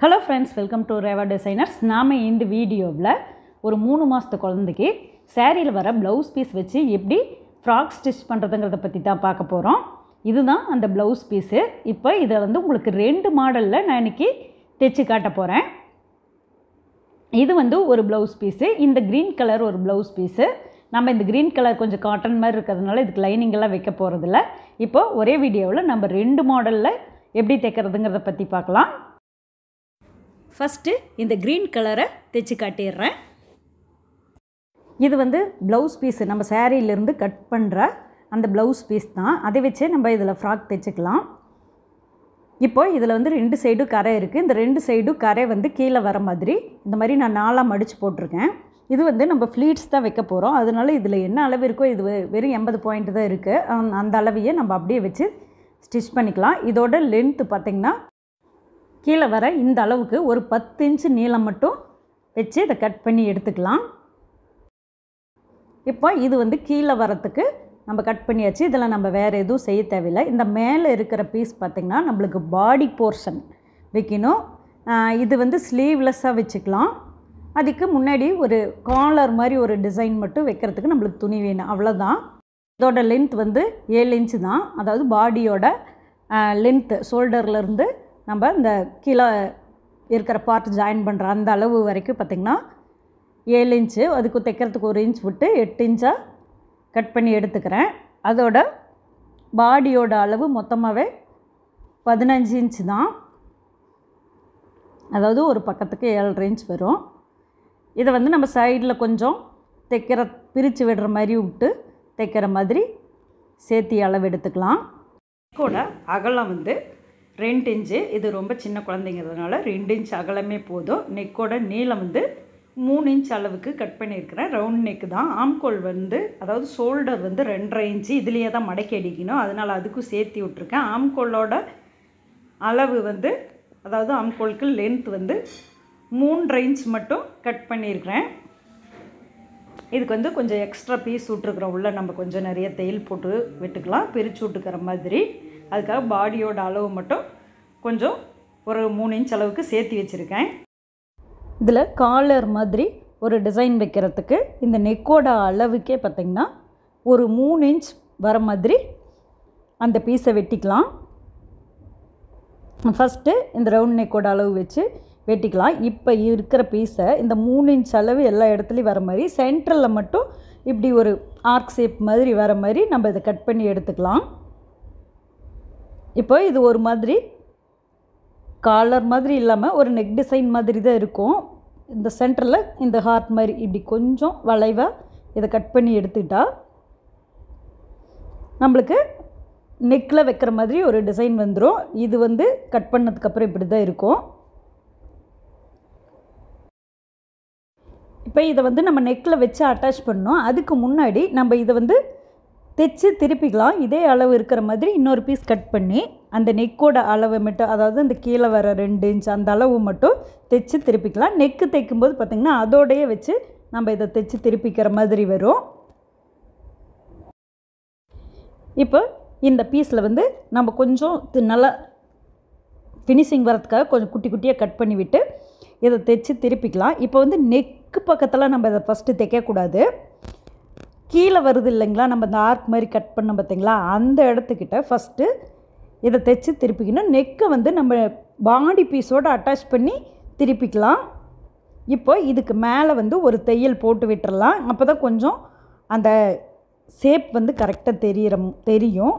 hello friends welcome to Reva designers நாம் இந்த வீடியோவில் ஒரு மூணு மாதத்து குழந்தைக்கு சேரீயில் வர ப்ளவுஸ் பீஸ் வச்சு எப்படி ஃப்ராக் ஸ்டிச் பண்ணுறதுங்கிறத பற்றி தான் பார்க்க போகிறோம் இதுதான் அந்த ப்ளவுஸ் பீஸு இப்போ இதை வந்து உங்களுக்கு ரெண்டு மாடலில் நான் இன்றைக்கி தைச்சு காட்ட போகிறேன் இது வந்து ஒரு ப்ளவுஸ் பீஸு இந்த க்ரீன் கலர் ஒரு ப்ளவுஸ் பீஸு நம்ம இந்த க்ரீன் கலர் கொஞ்சம் காட்டன் மாதிரி இருக்கிறதுனால இதுக்கு லைனிங் எல்லாம் வைக்க போகிறதில்ல இப்போ ஒரே வீடியோவில் நம்ம ரெண்டு மாடலில் எப்படி தைக்கிறதுங்கிறத பற்றி பார்க்கலாம் ஃபஸ்ட்டு இந்த க்ரீன் கலரை தைச்சு காட்டிடுறேன் இது வந்து ப்ளவுஸ் பீஸு நம்ம சேரீலேருந்து கட் பண்ணுற அந்த ப்ளவுஸ் பீஸ் தான் அதை வச்சே நம்ம இதில் ஃப்ராக் தைச்சிக்கலாம் இப்போ இதில் வந்து ரெண்டு சைடும் கரை இருக்குது இந்த ரெண்டு சைடும் கரை வந்து கீழே வர மாதிரி இந்த மாதிரி நான் நாலாக மடித்து போட்டிருக்கேன் இது வந்து நம்ம ஃப்ளீட்ஸ் தான் வைக்க போகிறோம் அதனால இதில் என்ன அளவு இருக்கோ இது வெ- வெறும் எண்பது பாயிண்ட் தான் இருக்குது அந்த அளவையே நம்ம அப்படியே வச்சு ஸ்டிச் பண்ணிக்கலாம் இதோட லென்த்து பார்த்திங்கன்னா கீழே வர இந்த அளவுக்கு ஒரு பத்து இன்ச்சு நீளம் மட்டும் வச்சு இதை கட் பண்ணி எடுத்துக்கலாம் இப்போ இது வந்து கீழே வரத்துக்கு நம்ம கட் பண்ணியாச்சு இதில் நம்ம வேறு எதுவும் செய்ய தேவையில்லை இந்த மேலே இருக்கிற பீஸ் பார்த்திங்கன்னா நம்மளுக்கு பாடி போர்ஷன் வைக்கணும் ஆஹ் இது வந்து ஸ்லீவ்லெஸ்ஸாக வச்சுக்கலாம் அதுக்கு முன்னாடி ஒரு காலர் மாதிரி ஒரு டிசைன் மட்டும் வைக்கிறதுக்கு நம்மளுக்கு துணி வேணும் அவ்வளோதான் இதோட லென்த் வந்து ஏழு இன்ச்சு தான் அதாவது பாடியோட லென்த்து ஷோல்டர்லேருந்து நம்ம இந்த கீழே இருக்கிற பார்ட் ஜாயின் பண்ணுற அந்த அளவு வரைக்கும் பார்த்திங்கன்னா ஏழு இன்ச்சு அதுக்கு தைக்கிறதுக்கு ஒரு இன்ச் விட்டு எட்டு இன்ச்சாக கட் பண்ணி எடுத்துக்கிறேன் அதோட பாடியோட அளவு மொத்தமாகவே பதினஞ்சு இன்ச் தான் அதாவது ஒரு பக்கத்துக்கு ஏழரை இன்ச் வரும் இதை வந்து நம்ம சைடில் கொஞ்சம் தைக்கிற பிரித்து விடுற மாதிரி விட்டு தைக்கிற மாதிரி சேர்த்தி அளவு எடுத்துக்கலாம் கூட அகலம் வந்து ரெண்டு இன்ச்சு இது ரொம்ப சின்ன குழந்தைங்கிறதுனால ரெண்டு இன்ச் அகலமே போதும் நெக்கோட நீளம் வந்து மூணு இன்ச் அளவுக்கு கட் பண்ணியிருக்கிறேன் ரவுண்ட் நெக்கு தான் ஆம்கோல் வந்து அதாவது ஷோல்டர் வந்து ரெண்டரை இன்ச்சு இதுலேயே தான் மடக்கி அடிக்கணும் அதனால் அதுக்கும் சேர்த்தி விட்ருக்கேன் ஆம்கோலோட அளவு வந்து அதாவது ஆம்கோலுக்கு லென்த் வந்து மூன்றரை இன்ச் மட்டும் கட் பண்ணியிருக்கிறேன் இதுக்கு வந்து கொஞ்சம் எக்ஸ்ட்ரா பீஸ் விட்ருக்குறோம் உள்ளே நம்ம கொஞ்சம் நிறைய தையல் போட்டு விட்டுக்கலாம் பிரித்து விட்டுக்கிற மாதிரி அதுக்காக பாடியோட அளவு மட்டும் கொஞ்சம் ஒரு மூணு இன்ச் அளவுக்கு சேர்த்து வச்சுருக்கேன் இதில் காலர் மாதிரி ஒரு டிசைன் வைக்கிறதுக்கு இந்த நெக்கோட அளவுக்கே பார்த்திங்கன்னா ஒரு மூணு இன்ச் வர மாதிரி அந்த பீஸை வெட்டிக்கலாம் ஃபஸ்ட்டு இந்த ரவுண்ட் நெக்கோட அளவு வச்சு வெட்டிக்கலாம் இப்போ இருக்கிற பீஸை இந்த மூணு இன்ச் அளவு எல்லா இடத்துலையும் வர மாதிரி சென்ட்ரலில் மட்டும் இப்படி ஒரு ஆர்க் ஷேப் மாதிரி வர மாதிரி நம்ம இதை கட் பண்ணி எடுத்துக்கலாம் இப்போ இது ஒரு மாதிரி காலர் மாதிரி இல்லாமல் ஒரு நெக் டிசைன் மாதிரி தான் இருக்கும் இந்த சென்டரில் இந்த ஹார்ட் மாதிரி இப்படி கொஞ்சம் வளைவாக இதை கட் பண்ணி எடுத்துக்கிட்டா நம்மளுக்கு நெக்கில் வைக்கிற மாதிரி ஒரு டிசைன் வந்துடும் இது வந்து கட் பண்ணதுக்கப்புறம் இப்படி தான் இருக்கும் இப்போ இதை வந்து நம்ம நெக்கில் வச்சு அட்டாச் பண்ணோம் அதுக்கு முன்னாடி நம்ம இதை வந்து தைச்சு திருப்பிக்கலாம் இதே அளவு இருக்கிற மாதிரி இன்னொரு பீஸ் கட் பண்ணி அந்த நெக்கோட அளவை மட்டும் அதாவது அந்த கீழே வர ரெண்டு இன்ச் அந்த அளவு மட்டும் தைச்சு திருப்பிக்கலாம் நெக்கு தைக்கும்போது பார்த்திங்கன்னா அதோடையே வச்சு நம்ம இதை தைச்சு திருப்பிக்கிற மாதிரி வரும் இப்போ இந்த பீஸில் வந்து நம்ம கொஞ்சம் தி- நல்லா ஃபினிஷிங் வரதுக்காக கொஞ்சம் குட்டி குட்டியாக கட் பண்ணி விட்டு இதை தைச்சு திருப்பிக்கலாம் இப்போ வந்து நெக்கு பக்கத்தில் நம்ம இதை ஃபஸ்ட்டு தைக்கக்கூடாது கீழே வருது இல்லைங்களா நம்ம இந்த ஆர்க் மாதிரி கட் பண்ண பார்த்தீங்களா அந்த இடத்துக்கிட்ட ஃபஸ்ட்டு இதை தைச்சு திருப்பிக்கணும் நெக்கை வந்து நம்ம பாடி பீஸோடு அட்டாச் பண்ணி திருப்பிக்கலாம் இப்போ இதுக்கு மேலே வந்து ஒரு தையல் போட்டு விட்டுறலாம் அப்போ தான் கொஞ்சம் அந்த ஷேப் வந்து கரெக்டாக தெரியிற தெரியும்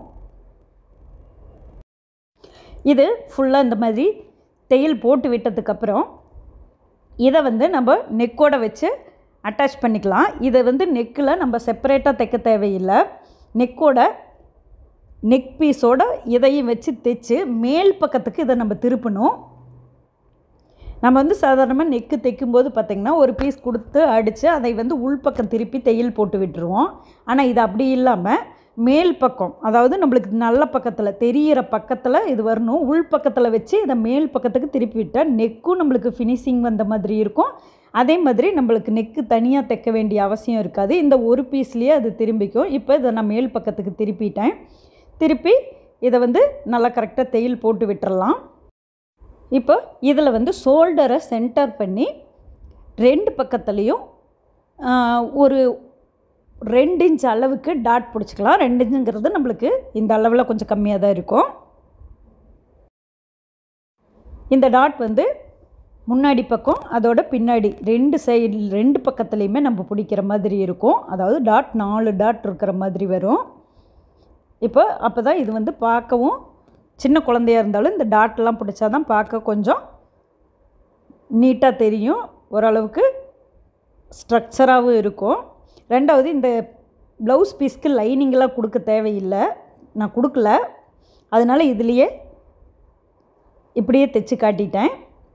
இது ஃபுல்லாக இந்த மாதிரி தையல் போட்டு விட்டதுக்கப்புறம் இதை வந்து நம்ம நெக்கோட வச்சு அட்டாச் பண்ணிக்கலாம் இதை வந்து நெக்கில் நம்ம செப்பரேட்டாக தைக்க தேவையில்லை நெக்கோட நெக் பீஸோட இதையும் வச்சு தைச்சு மேல் பக்கத்துக்கு இதை நம்ம திருப்பணும் நம்ம வந்து சாதாரணமாக நெக்கு தைக்கும்போது பார்த்திங்கன்னா ஒரு பீஸ் கொடுத்து அடித்து அதை வந்து உள்பக்கம் திருப்பி தையல் போட்டு விட்டுருவோம் ஆனால் இது அப்படி இல்லாமல் மேல் பக்கம் அதாவது நம்மளுக்கு நல்ல பக்கத்தில் தெரியிற பக்கத்தில் இது வரணும் உள் பக்கத்தில் வச்சு இதை மேல் பக்கத்துக்கு திருப்பி விட்டால் நெக்கும் நம்மளுக்கு ஃபினிஷிங் வந்த மாதிரி இருக்கும் அதே மாதிரி நம்மளுக்கு நெக்கு தனியாக தைக்க வேண்டிய அவசியம் இருக்காது இந்த ஒரு பீஸ்லேயே அது திரும்பிக்கும் இப்போ இதை நான் மேல் பக்கத்துக்கு திருப்பிட்டேன் திருப்பி இதை வந்து நல்லா கரெக்டாக தையல் போட்டு விட்டுறலாம் இப்போ இதில் வந்து ஷோல்டரை சென்டர் பண்ணி ரெண்டு பக்கத்துலேயும் ஒரு ரெண்டு இன்ச் அளவுக்கு டாட் பிடிச்சிக்கலாம் ரெண்டு இன்ச்சுங்கிறது நம்மளுக்கு இந்த அளவில் கொஞ்சம் கம்மியாக தான் இருக்கும் இந்த டாட் வந்து முன்னாடி பக்கம் அதோட பின்னாடி ரெண்டு சைடு ரெண்டு பக்கத்துலேயுமே நம்ம பிடிக்கிற மாதிரி இருக்கும் அதாவது டாட் நாலு டாட் இருக்கிற மாதிரி வரும் இப்போ அப்போ தான் இது வந்து பார்க்கவும் சின்ன குழந்தையா இருந்தாலும் இந்த டாட்லாம் பிடிச்சா தான் பார்க்க கொஞ்சம் நீட்டாக தெரியும் ஓரளவுக்கு ஸ்ட்ரக்சராகவும் இருக்கும் ரெண்டாவது இந்த ப்ளவுஸ் பீஸ்க்கு லைனிங்லாம் கொடுக்க தேவையில்லை நான் கொடுக்கல அதனால் இதுலேயே இப்படியே தைச்சு காட்டிட்டேன்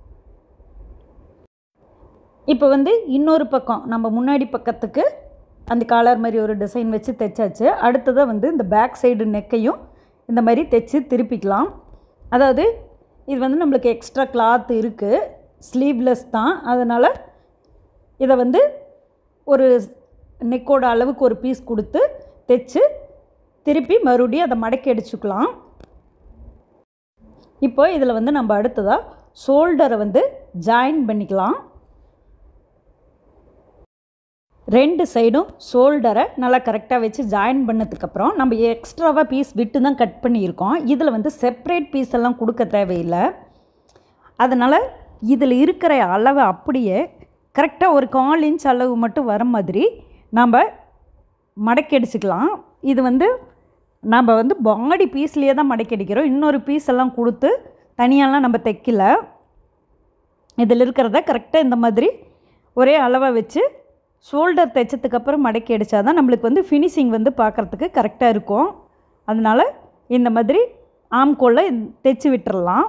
இப்போ வந்து இன்னொரு பக்கம் நம்ம முன்னாடி பக்கத்துக்கு அந்த காலர் மாதிரி ஒரு டிசைன் வச்சு தைச்சாச்சு அடுத்ததாக வந்து இந்த பேக் சைடு நெக்கையும் இந்த மாதிரி தைச்சு திருப்பிக்கலாம் அதாவது இது வந்து நம்மளுக்கு எக்ஸ்ட்ரா கிளாத் இருக்குது ஸ்லீவ்லெஸ் தான் அதனால் இதை வந்து ஒரு நெக்கோட அளவுக்கு ஒரு பீஸ் கொடுத்து தைச்சு திருப்பி மறுபடியும் அதை மடக்கி அடிச்சுக்கலாம் இப்போ இதில் வந்து நம்ம அடுத்ததாக ஷோல்டரை வந்து ஜாயின் பண்ணிக்கலாம் ரெண்டு சைடும் ஷோல்டரை நல்லா கரெக்டாக வச்சு ஜாயின் பண்ணதுக்கப்புறம் நம்ம எக்ஸ்ட்ராவாக பீஸ் விட்டு தான் கட் பண்ணியிருக்கோம் இதில் வந்து செப்ரேட் பீஸ் எல்லாம் கொடுக்க தேவையில்லை அதனால் இதில் இருக்கிற அளவை அப்படியே கரெக்டாக ஒரு கால் இன்ச் அளவு மட்டும் வர மாதிரி நம்ம மடக்கி அடிச்சுக்கலாம் இது வந்து நம்ம வந்து பாடி பீஸ்லேயே தான் மடக்கி அடிக்கிறோம் இன்னொரு பீஸ் எல்லாம் கொடுத்து தனியாலாம் நம்ம தைக்கல இதில் இருக்கிறத கரெக்டாக இந்த மாதிரி ஒரே அளவை வச்சு ஷோல்டர் தைச்சதுக்கப்புறம் மடக்கி அடித்தா தான் நம்மளுக்கு வந்து ஃபினிஷிங் வந்து பார்க்குறதுக்கு கரெக்டாக இருக்கும் அதனால் இந்த மாதிரி ஆம்கோலை தைச்சி விட்டுறலாம்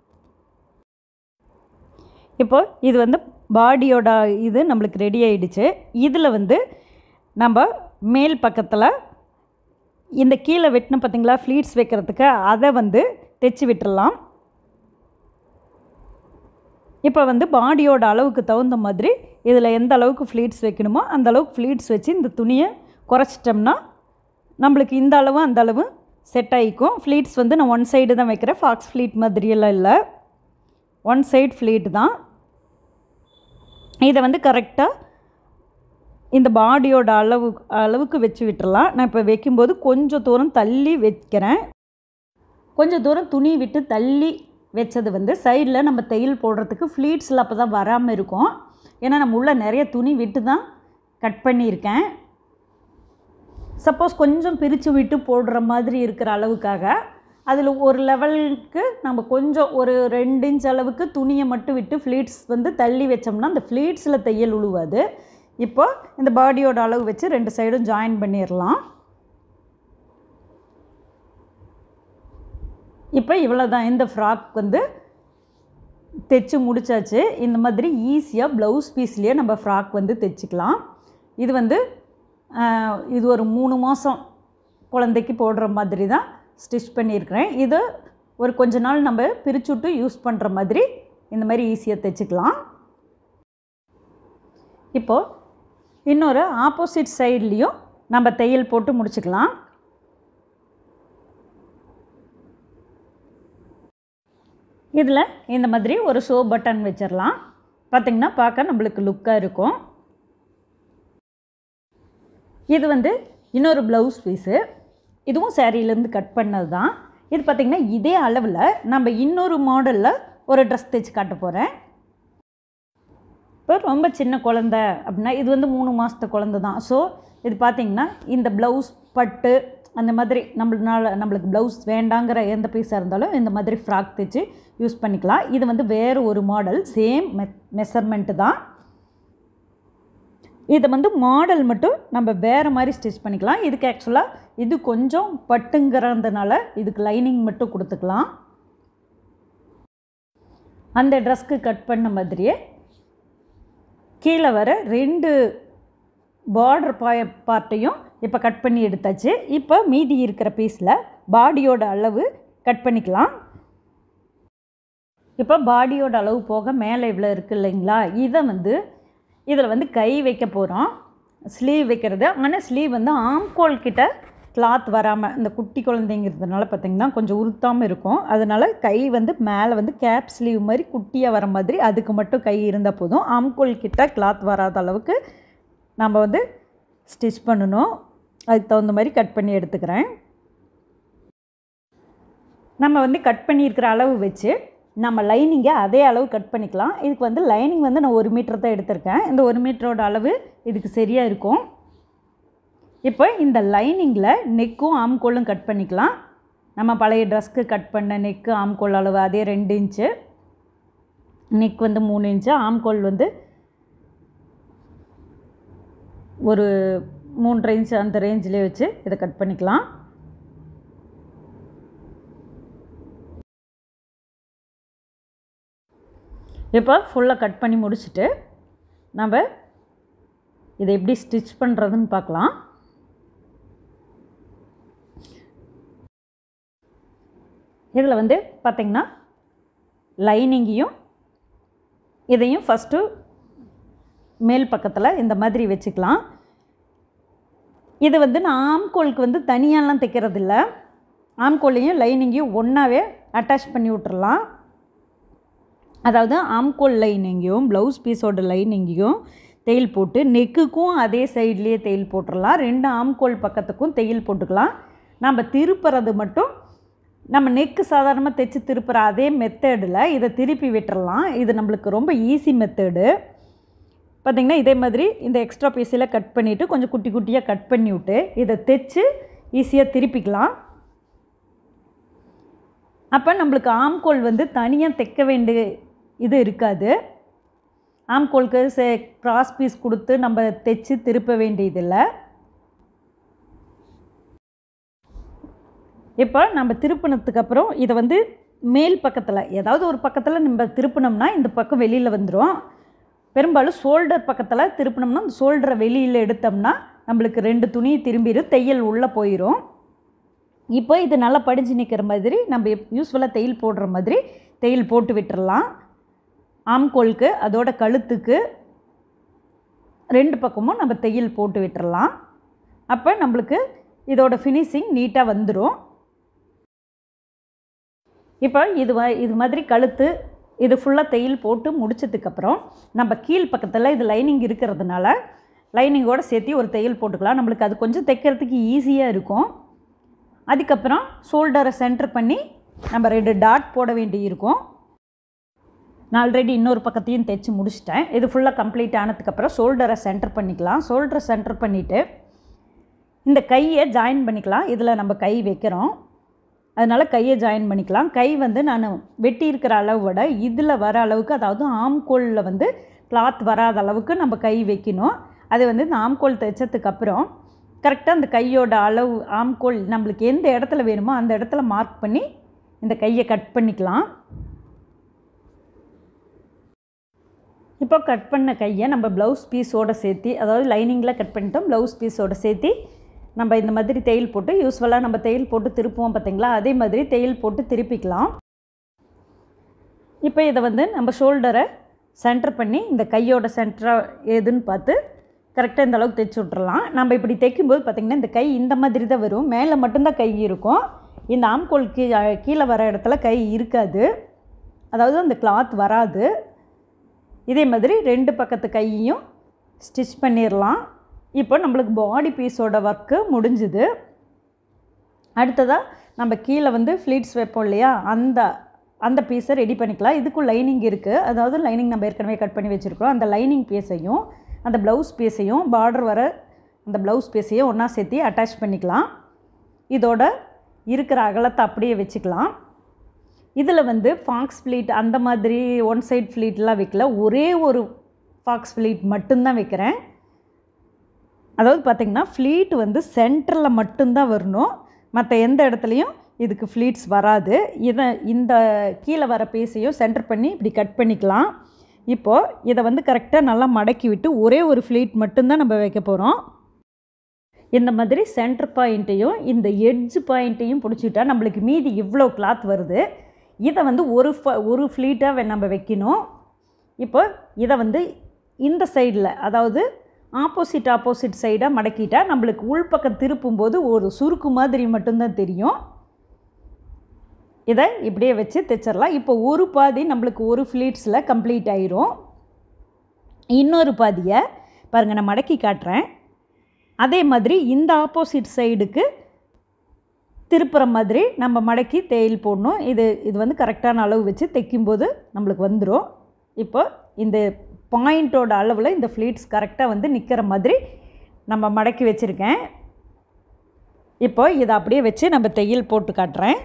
இப்போ இது வந்து பாடியோட இது நம்மளுக்கு ரெடி ஆயிடுச்சு இதில் வந்து நம்ம மேல் பக்கத்தில் இந்த கீழே வெட்டின பார்த்தீங்களா ஃப்ளீட்ஸ் வைக்கிறதுக்கு அதை வந்து தைச்சி விட்டுறலாம் இப்போ வந்து பாடியோட அளவுக்கு தகுந்த மாதிரி இதில் எந்த அளவுக்கு ஃப்ளீட்ஸ் வைக்கணுமோ அந்த அளவுக்கு ஃப்ளீட்ஸ் வச்சு இந்த துணியை குறைச்சிட்டோம்னா நம்மளுக்கு இந்த அளவு அந்த அளவு செட் ஆகிக்கும் ஃப்ளீட்ஸ் வந்து நான் ஒன் சைடு தான் வைக்கிறேன் ஃபாக்ஸ் ஃப்ளீட் மாதிரியெல்லாம் இல்லை ஒன் சைடு ஃப்ளீட் தான் இதை வந்து கரெக்டாக இந்த பாடியோட அளவு அளவுக்கு வச்சு விட்டுறலாம் நான் இப்போ வைக்கும்போது கொஞ்சம் தூரம் தள்ளி வைக்கிறேன் கொஞ்சம் தூரம் துணி விட்டு தள்ளி வச்சது வந்து சைடில் நம்ம தையல் போடுறதுக்கு ஃப்ளீட்ஸில் அப்போ தான் வராமல் இருக்கும் ஏன்னா நம்ம உள்ள நிறைய துணி விட்டு தான் கட் பண்ணியிருக்கேன் சப்போஸ் கொஞ்சம் பிரித்து விட்டு போடுற மாதிரி இருக்கிற அளவுக்காக அதில் ஒரு லெவலுக்கு நம்ம கொஞ்சம் ஒரு ரெண்டு இன்ச் அளவுக்கு துணியை மட்டும் விட்டு ஃப்ளீட்ஸ் வந்து தள்ளி வச்சோம்னா அந்த ஃப்ளீட்ஸில் தையல் உழுவாது இப்போ இந்த பாடியோட அளவு வச்சு ரெண்டு சைடும் ஜாயின் பண்ணிடலாம் இப்போ இவ்வளோ தான் இந்த ஃப்ராக் வந்து தைச்சு முடிச்சாச்சு இந்த மாதிரி ஈஸியாக ப்ளவுஸ் பீஸ்லேயே நம்ம ஃப்ராக் வந்து தைச்சிக்கலாம் இது வந்து ஆஹ், இது ஒரு மூணு மாதம் குழந்தைக்கு போடுற மாதிரி தான் ஸ்டிச் பண்ணியிருக்கிறேன் இது ஒரு கொஞ்ச நாள் நம்ம பிரிச்சுட்டு யூஸ் பண்ணுற மாதிரி இந்த மாதிரி ஈஸியாக தைச்சிக்கலாம் இப்போது இன்னொரு ஆப்போசிட் சைட்லேயும் நம்ம தையல் போட்டு முடிச்சுக்கலாம் இதில் இந்த மாதிரி ஒரு ஷோ பட்டன் வச்சிடலாம் பார்த்திங்கன்னா பார்க்க நம்மளுக்கு லுக்காக இருக்கும் இது வந்து இன்னொரு ப்ளவுஸ் பீஸு இதுவும் சேரீலேருந்து கட் பண்ணது தான் இது பார்த்திங்கன்னா இதே அளவில் நம்ம இன்னொரு மாடலில் ஒரு ட்ரெஸ் தைச்சு காட்ட போகிறேன் இப்போ ரொம்ப சின்ன குழந்த அப்படின்னா இது வந்து மூணு மாதத்து குழந்த தான் ஸோ இது பார்த்திங்கன்னா இந்த ப்ளவுஸ் பட்டு அந்த மாதிரி நம்மளால நம்மளுக்கு ப்ளவுஸ் வேண்டாங்கிற எந்த பீஸாக இருந்தாலும் இந்த மாதிரி ஃப்ராக் தைச்சு யூஸ் பண்ணிக்கலாம் இது வந்து வேறு ஒரு மாடல் சேம் மெ மெஷர்மெண்ட்டு தான் இதை வந்து மாடல் மட்டும் நம்ம வேறு மாதிரி ஸ்டிச் பண்ணிக்கலாம் இதுக்கு ஆக்சுவலாக இது கொஞ்சம் பட்டுங்கிறதுனால இதுக்கு லைனிங் மட்டும் கொடுத்துக்கலாம் அந்த ட்ரெஸ்க்கு கட் பண்ண மாதிரியே கீழே வர ரெண்டு பார்டர் பாய பார்ட்டையும் இப்போ கட் பண்ணி எடுத்தாச்சு இப்போ மீதி இருக்கிற பீஸில் பாடியோட அளவு கட் பண்ணிக்கலாம் இப்போ பாடியோட அளவு போக மேலே இவ்வளோ இருக்குது இல்லைங்களா இதை வந்து இதில் வந்து கை வைக்க போகிறோம் ஸ்லீவ் வைக்கிறது ஆனால் ஸ்லீவ் வந்து ஆம்கோல் கிட்ட கிளாத் வராமல் இந்த குட்டி குழந்தைங்கிறதுனால பார்த்திங்கன்னா கொஞ்சம் உறுத்தாமல் இருக்கும் அதனால் கை வந்து மேலே வந்து கேப் ஸ்லீவ் மாதிரி குட்டியாக வர மாதிரி அதுக்கு மட்டும் கை இருந்தால் போதும் ஆம்கோல் கிட்ட கிளாத் வராத அளவுக்கு நம்ம வந்து ஸ்டிச் பண்ணணும் அதுக்கு தகுந்த மாதிரி கட் பண்ணி எடுத்துக்கிறேன் நம்ம வந்து கட் பண்ணியிருக்கிற அளவு வச்சு நம்ம லைனிங்கை அதே அளவு கட் பண்ணிக்கலாம் இதுக்கு வந்து லைனிங் வந்து நான் ஒரு மீட்டர் தான் எடுத்திருக்கேன் இந்த ஒரு மீட்டரோட அளவு இதுக்கு சரியாக இருக்கும் இப்போ இந்த லைனிங்கில் நெக்கும் ஆம்கோலும் கட் பண்ணிக்கலாம் நம்ம பழைய ட்ரெஸ்க்கு கட் பண்ண நெக்கு ஆம்கோல் அளவு அதே ரெண்டு இன்ச்சு நெக் வந்து மூணு இன்ச்சு ஆம்கோல் வந்து ஒரு மூன்றரை இன்ச்சு அந்த ரேஞ்சிலே வச்சு இதை கட் பண்ணிக்கலாம் இப்போ ஃபுல்லாக கட் பண்ணி முடிச்சுட்டு நம்ம இதை எப்படி ஸ்டிச் பண்ணுறதுன்னு பார்க்கலாம் இதில் வந்து பார்த்திங்கன்னா லைனிங்கையும் இதையும் ஃபஸ்ட்டு மேல் பக்கத்தில் இந்த மாதிரி வச்சுக்கலாம் இது வந்து நான் ஆம்கோலுக்கு வந்து தனியாலாம் தைக்கிறது இல்லை ஆம்கோலையும் லைனிங்கையும் ஒன்றாவே அட்டாச் பண்ணி விட்டுறலாம் அதாவது ஆம்கோல் லைனிங்கையும் ப்ளவுஸ் பீஸோட லைனிங்கையும் தையல் போட்டு நெக்குக்கும் அதே சைட்லேயே தையல் போட்டுடலாம் ரெண்டு ஆம்கோல் பக்கத்துக்கும் தையல் போட்டுக்கலாம் நம்ம திருப்புறது மட்டும் நம்ம நெக்கு சாதாரணமாக தைச்சி திருப்புற அதே மெத்தடில் இதை திருப்பி விட்டுறலாம் இது நம்மளுக்கு ரொம்ப ஈஸி மெத்தடு பார்த்திங்கன்னா இதே மாதிரி இந்த எக்ஸ்ட்ரா பீஸில் கட் பண்ணிவிட்டு கொஞ்சம் குட்டி குட்டியாக கட் பண்ணி விட்டு இதை தைச்சு ஈஸியாக திருப்பிக்கலாம் அப்போ நம்மளுக்கு ஆம்கோல் வந்து தனியாக தைக்க வேண்டிய இது இருக்காது ஆம்கோலுக்கு சே கிராஸ் பீஸ் கொடுத்து நம்ம தைச்சு திருப்ப வேண்டியதில்லை இப்போ நம்ம திருப்பினதுக்கு அப்புறம் இதை வந்து மேல் பக்கத்தில் ஏதாவது ஒரு பக்கத்தில் நம்ம திருப்பினோம்னா இந்த பக்கம் வெளியில் வந்துடும் பெரும்பாலும் ஷோல்டர் பக்கத்தில் திருப்பினோம்னா அந்த ஷோல்டரை வெளியில் எடுத்தோம்னா நம்மளுக்கு ரெண்டு துணி திரும்பிடும் தையல் உள்ளே போயிடும் இப்போ இது நல்லா படிஞ்சு நிற்கிற மாதிரி நம்ம யூஸ்ஃபுல்லாக தையல் போடுற மாதிரி தையல் போட்டு விட்டுறலாம் ஆம்கோலுக்கு அதோட கழுத்துக்கு ரெண்டு பக்கமும் நம்ம தையல் போட்டு விட்டுறலாம் அப்போ நம்மளுக்கு இதோட ஃபினிஷிங் நீட்டாக வந்துடும் இப்போ இது வ இது மாதிரி கழுத்து இது ஃபுல்லாக தையல் போட்டு முடிச்சதுக்கப்புறம் நம்ம கீழ் பக்கத்தில் இது லைனிங் இருக்கிறதுனால லைனிங்கோடு சேர்த்து ஒரு தையல் போட்டுக்கலாம் நம்மளுக்கு அது கொஞ்சம் தைக்கிறதுக்கு ஈஸியாக இருக்கும் அதுக்கப்புறம் ஷோல்டரை சென்டர் பண்ணி நம்ம ரெண்டு டாட் போட வேண்டி இருக்கும் நான் ஆல்ரெடி இன்னொரு பக்கத்தையும் தைச்சி முடிச்சிட்டேன் இது ஃபுல்லாக கம்ப்ளீட் ஆனதுக்கப்புறம் ஷோல்டரை சென்டர் பண்ணிக்கலாம் ஷோல்டரை சென்டர் பண்ணிவிட்டு இந்த கையை ஜாயின் பண்ணிக்கலாம் இதில் நம்ம கை வைக்கிறோம் அதனால் கையை ஜாயின் பண்ணிக்கலாம் கை வந்து நான் வெட்டி இருக்கிற அளவோட இதில் வர அளவுக்கு அதாவது ஆம்கோலில் வந்து கிளாத் வராத அளவுக்கு நம்ம கை வைக்கணும் அது வந்து இந்த ஆம்கோல் தைச்சதுக்கப்புறம் கரெக்டாக அந்த கையோட அளவு ஆம்கோல் நம்மளுக்கு எந்த இடத்துல வேணுமோ அந்த இடத்துல மார்க் பண்ணி இந்த கையை கட் பண்ணிக்கலாம் இப்போ கட் பண்ண கையை நம்ம ப்ளவுஸ் பீஸோடு சேர்த்து அதாவது லைனிங்கில் கட் பண்ணிட்டோம் ப்ளவுஸ் பீஸோடு சேர்த்து நம்ம இந்த மாதிரி தையல் போட்டு யூஸ்வலாக நம்ம தையல் போட்டு திருப்புவோம் பார்த்தீங்களா அதே மாதிரி தையல் போட்டு திருப்பிக்கலாம் இப்போ இதை வந்து நம்ம ஷோல்டரை சென்டர் பண்ணி இந்த கையோட சென்டராக எதுன்னு பார்த்து கரெக்டாக இந்த அளவுக்கு தைச்சி விட்றலாம் நம்ம இப்படி தைக்கும்போது பார்த்திங்கன்னா இந்த கை இந்த மாதிரி தான் வரும் மேலே மட்டும்தான் கை இருக்கும் இந்த ஆம்கோல் கீ கீழே வர இடத்துல கை இருக்காது அதாவது அந்த கிளாத் வராது இதே மாதிரி ரெண்டு பக்கத்து கையையும் ஸ்டிச் பண்ணிடலாம் இப்போ நம்மளுக்கு பாடி பீஸோட ஒர்க்கு முடிஞ்சுது அடுத்ததாக நம்ம கீழே வந்து ஃப்ளீட்ஸ் வைப்போம் இல்லையா அந்த அந்த பீஸை ரெடி பண்ணிக்கலாம் இதுக்கும் லைனிங் இருக்குது அதாவது லைனிங் நம்ம ஏற்கனவே கட் பண்ணி வச்சுருக்கோம் அந்த லைனிங் பீஸையும் அந்த ப்ளவுஸ் பீஸையும் பார்டர் வர அந்த ப்ளவுஸ் பீஸையும் ஒன்றா சேர்த்து அட்டாச் பண்ணிக்கலாம் இதோட இருக்கிற அகலத்தை அப்படியே வச்சுக்கலாம் இதில் வந்து ஃபாக்ஸ் ஃப்ளீட் அந்த மாதிரி ஒன் சைட் ஃப்ளீட்லாம் வைக்கல ஒரே ஒரு ஃபாக்ஸ் ஃப்ளீட் மட்டும்தான் வைக்கிறேன் அதாவது பார்த்திங்கன்னா ஃப்ளீட் வந்து சென்டரில் மட்டும்தான் வரணும் மற்ற எந்த இடத்துலையும் இதுக்கு ஃப்ளீட்ஸ் வராது இதை இந்த கீழே வர பீஸையும் சென்டர் பண்ணி இப்படி கட் பண்ணிக்கலாம் இப்போது இதை வந்து கரெக்டாக நல்லா மடக்கி விட்டு ஒரே ஒரு ஃப்ளீட் மட்டும்தான் நம்ம வைக்க போகிறோம் இந்த மாதிரி சென்டர் பாயிண்ட்டையும் இந்த எட்ஜ் பாயிண்ட்டையும் பிடிச்சிட்டா நம்மளுக்கு மீதி இவ்வளோ கிளாத் வருது இதை வந்து ஒரு ஃப ஒரு ஃப்ளீட்டாக நம்ம வைக்கணும் இப்போ இதை வந்து இந்த சைடில் அதாவது ஆப்போசிட் ஆப்போசிட் சைடாக மடக்கிட்டா நம்மளுக்கு உள்பக்கம் திருப்பும்போது ஒரு சுருக்கு மாதிரி மட்டும்தான் தெரியும் இதை இப்படியே வச்சு தைச்சிடலாம் இப்போ ஒரு பாதி நம்மளுக்கு ஒரு ஃப்ளீட்ஸில் கம்ப்ளீட் ஆயிரும் இன்னொரு பாதியை பாருங்கள் நான் மடக்கி காட்டுறேன் அதே மாதிரி இந்த ஆப்போசிட் சைடுக்கு திருப்புற மாதிரி நம்ம மடக்கி தேயில் போடணும் இது இது வந்து கரெக்டான அளவு வச்சு தைக்கும்போது நம்மளுக்கு வந்துடும் இப்போ இந்த பாயிண்ட்டோட அளவில் இந்த ஃப்ளீட்ஸ் கரெக்டாக வந்து நிற்கிற மாதிரி நம்ம மடக்கி வச்சுருக்கேன் இப்போ இதை அப்படியே வச்சு நம்ம தையல் போட்டு காட்டுறேன்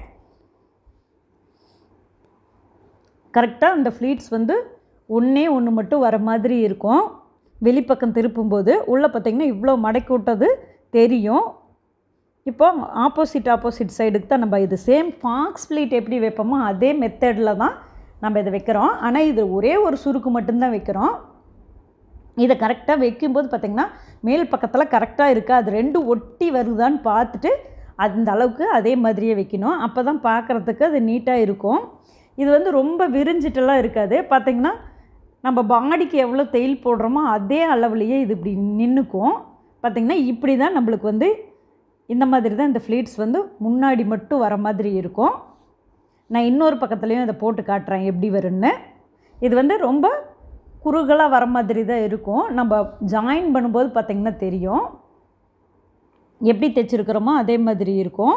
கரெக்டாக அந்த ஃப்ளீட்ஸ் வந்து ஒன்றே ஒன்று மட்டும் வர மாதிரி இருக்கும் வெளிப்பக்கம் திருப்பும்போது உள்ளே பார்த்திங்கன்னா இவ்வளோ மடக்கி விட்டது தெரியும் இப்போ ஆப்போசிட் ஆப்போசிட் சைடுக்கு தான் நம்ம இது சேம் ஃபாக்ஸ் ஃப்ளீட் எப்படி வைப்போமோ அதே மெத்தடில் தான் நம்ம இதை வைக்கிறோம் ஆனால் இது ஒரே ஒரு சுருக்கு மட்டும்தான் வைக்கிறோம் இதை கரெக்டாக வைக்கும்போது பார்த்திங்கன்னா மேல் பக்கத்தில் கரெக்டாக இருக்குது அது ரெண்டும் ஒட்டி வருதான்னு பார்த்துட்டு அந்த அளவுக்கு அதே மாதிரியே வைக்கணும் அப்போ தான் பார்க்குறதுக்கு அது நீட்டாக இருக்கும் இது வந்து ரொம்ப விரிஞ்சிட்டெல்லாம் இருக்காது பார்த்திங்கன்னா நம்ம பாடிக்கு எவ்வளோ தையல் போடுறோமோ அதே அளவுலேயே இது இப்படி நின்றுக்கும் பார்த்திங்கன்னா இப்படி தான் நம்மளுக்கு வந்து இந்த மாதிரி தான் இந்த ஃப்ளீட்ஸ் வந்து முன்னாடி மட்டும் வர மாதிரி இருக்கும் நான் இன்னொரு பக்கத்துலேயும் இதை போட்டு காட்டுறேன் எப்படி வரும்னு இது வந்து ரொம்ப குறுகலாக வர மாதிரி தான் இருக்கும் நம்ம ஜாயின் பண்ணும்போது பார்த்திங்கன்னா தெரியும் எப்படி தைச்சிருக்கிறோமோ அதே மாதிரி இருக்கும்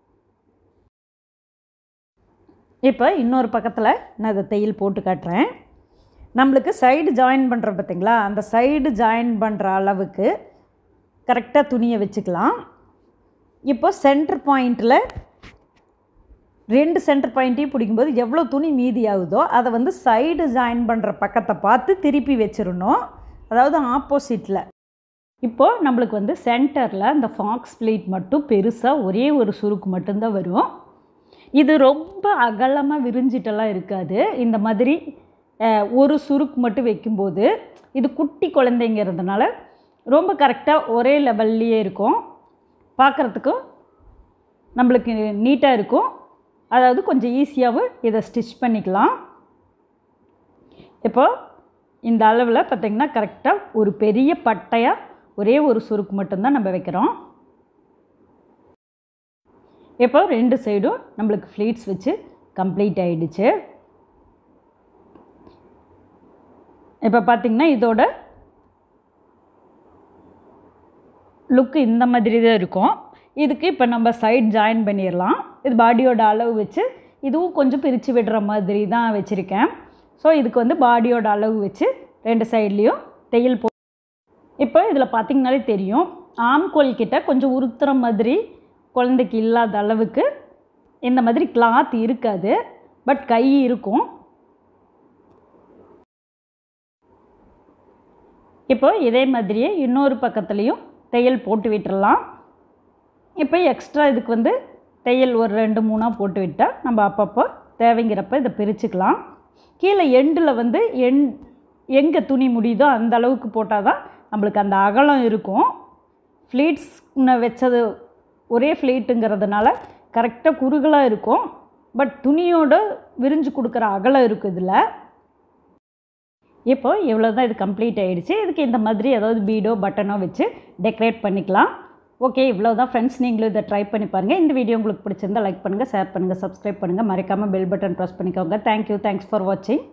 இப்போ இன்னொரு பக்கத்தில் நான் இதை தையல் போட்டு காட்டுறேன் நம்மளுக்கு சைடு ஜாயின் பண்ணுற பார்த்தீங்களா அந்த சைடு ஜாயின் பண்ணுற அளவுக்கு கரெக்டாக துணியை வச்சுக்கலாம் இப்போ சென்டர் பாயிண்ட்டில் ரெண்டு சென்டர் பாயிண்ட்டையும் பிடிக்கும்போது எவ்வளோ துணி மீதி ஆகுதோ அதை வந்து சைடு ஜாயின் பண்ணுற பக்கத்தை பார்த்து திருப்பி வச்சிடணும் அதாவது ஆப்போசிட்டில் இப்போது நம்மளுக்கு வந்து சென்டரில் அந்த ஃபாக்ஸ் பிளேட் மட்டும் பெருசாக ஒரே ஒரு சுருக்கு மட்டும்தான் வரும் இது ரொம்ப அகலமாக விரிஞ்சிட்டெல்லாம் இருக்காது இந்த மாதிரி அஹ், ஒரு சுருக்கு மட்டும் வைக்கும்போது இது குட்டி குழந்தைங்கிறதுனால ரொம்ப கரெக்டாக ஒரே லெவல்லையே இருக்கும் பார்க்குறதுக்கும் நம்மளுக்கு நீட்டாக இருக்கும் அதாவது கொஞ்சம் ஈஸியாகவும் இதை ஸ்டிச் பண்ணிக்கலாம் இப்போ இந்த அளவில் பார்த்திங்கன்னா கரெக்டாக ஒரு பெரிய பட்டையாக ஒரே ஒரு சுருக்கு மட்டும்தான் நம்ம வைக்கிறோம் இப்போ ரெண்டு சைடும் நம்மளுக்கு ஃப்ளீட்ஸ் வச்சு கம்ப்ளீட் ஆயிடுச்சு இப்போ பார்த்திங்கன்னா இதோட லுக்கு இந்த மாதிரி தான் இருக்கும் இதுக்கு இப்போ நம்ம சைட் ஜாயின் பண்ணிடலாம் இது பாடியோட அளவு வச்சு இதுவும் கொஞ்சம் பிரித்து விடுற மாதிரி தான் வச்சுருக்கேன் ஸோ இதுக்கு வந்து பாடியோட அளவு வச்சு ரெண்டு சைட்லேயும் தையல் போ இப்போ இதில் பார்த்திங்கனாலே தெரியும் ஆம்கோல் கிட்ட கொஞ்சம் உறுத்துற மாதிரி குழந்தைக்கு இல்லாத அளவுக்கு இந்த மாதிரி கிளாத் இருக்காது பட் கை இருக்கும் இப்போ இதே மாதிரியே இன்னொரு பக்கத்துலேயும் தையல் போட்டு விட்டுறலாம் இப்போ எக்ஸ்ட்ரா இதுக்கு வந்து தையல் ஒரு ரெண்டு மூணாக போட்டு விட்டால் நம்ம அப்பப்போ தேவைங்கிறப்ப இதை பிரிச்சுக்கலாம் கீழே எண்டில் வந்து எண் எங்கே துணி முடியுதோ அந்த அளவுக்கு போட்டால் தான் நம்மளுக்கு அந்த அகலம் இருக்கும் ஃப்ளீட்ஸ் வச்சது ஒரே ஃப்ளீட்டுங்கிறதுனால கரெக்டாக குறுகலாக இருக்கும் பட் துணியோட விரிஞ்சு கொடுக்குற அகலம் இருக்குது இதில் இப்போ இவ்வளோ தான் இது கம்ப்ளீட் ஆகிடுச்சு இதுக்கு இந்த மாதிரி ஏதாவது பீடோ பட்டனோ வச்சு டெக்கரேட் பண்ணிக்கலாம் ஓகே இவ்வளோ தான் ஃப்ரெண்ட்ஸ் நீங்களும் இதை ட்ரை பண்ணி பாருங்கள் இந்த வீடியோ உங்களுக்கு பிடிச்சிருந்தா லைக் பண்ணுங்கள் ஷேர் பண்ணுங்கள் சப்ஸ்கிரைப் பண்ணுங்கள் மறக்காமல் பெல் பட்டன் ப்ரெஸ் பண்ணிக்கோங்க தேங்க்யூ தேங்க்ஸ் ஃபார் வாட்சிங்